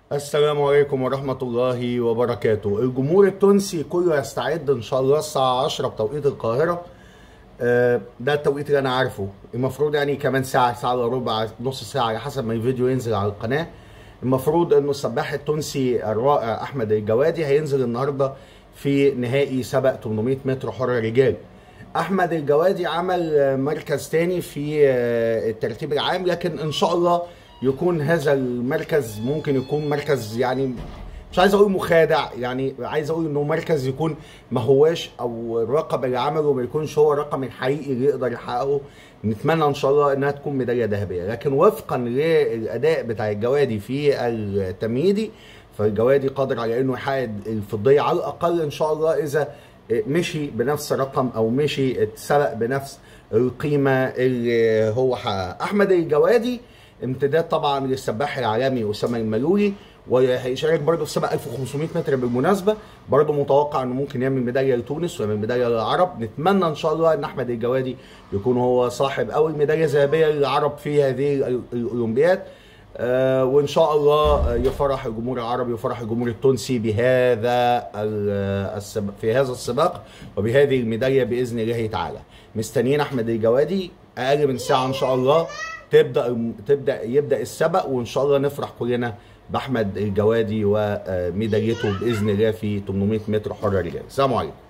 السلام عليكم ورحمة الله وبركاته الجمهور التونسي كله يستعد إن شاء الله الساعة 10 بتوقيت القاهرة آه، ده التوقيت اللي أنا عارفه المفروض يعني كمان ساعة ساعة إلا ربع نص ساعة على حسب ما الفيديو ينزل على القناة المفروض إنه السباح التونسي الرائع أحمد الجوادي هينزل النهاردة في نهائي سبق 800 متر حر رجال احمد الجوادي عمل آه، مركز تاني في آه، الترتيب العام لكن ان شاء الله يكون هذا المركز ممكن يكون مركز يعني مش عايز اقول مخادع يعني عايز اقول انه مركز يكون ما هواش او الرقم اللي عمله ما يكونش هو الرقم الحقيقي اللي يقدر يحققه نتمنى ان شاء الله انها تكون ميداليه ذهبيه لكن وفقا للاداء بتاع الجوادي في التمهيدي فالجوادي قادر على انه يحقق الفضيه على الاقل ان شاء الله اذا مشي بنفس الرقم او مشي اتسبق بنفس القيمه اللي هو حققها احمد الجوادي امتداد طبعا للسباح العالمي اسامه الملولي وهيشارك برضه في سباق 1500 متر بالمناسبه برضه متوقع انه ممكن يعمل ميداليه لتونس ويعمل ميداليه للعرب نتمنى ان شاء الله ان احمد الجوادي يكون هو صاحب اول ميداليه ذهبيه للعرب في هذه ال- الاولمبياد آه وان شاء الله يفرح الجمهور العربي ويفرح الجمهور التونسي بهذا ال- السباق في هذا السباق وبهذه الميداليه باذن الله تعالى مستنيين احمد الجوادي اقل من ساعه ان شاء الله تبدا تبدا يبدا السبق وان شاء الله نفرح كلنا باحمد الجوادي وميداليته باذن الله في 800 متر حر رجال السلام عليكم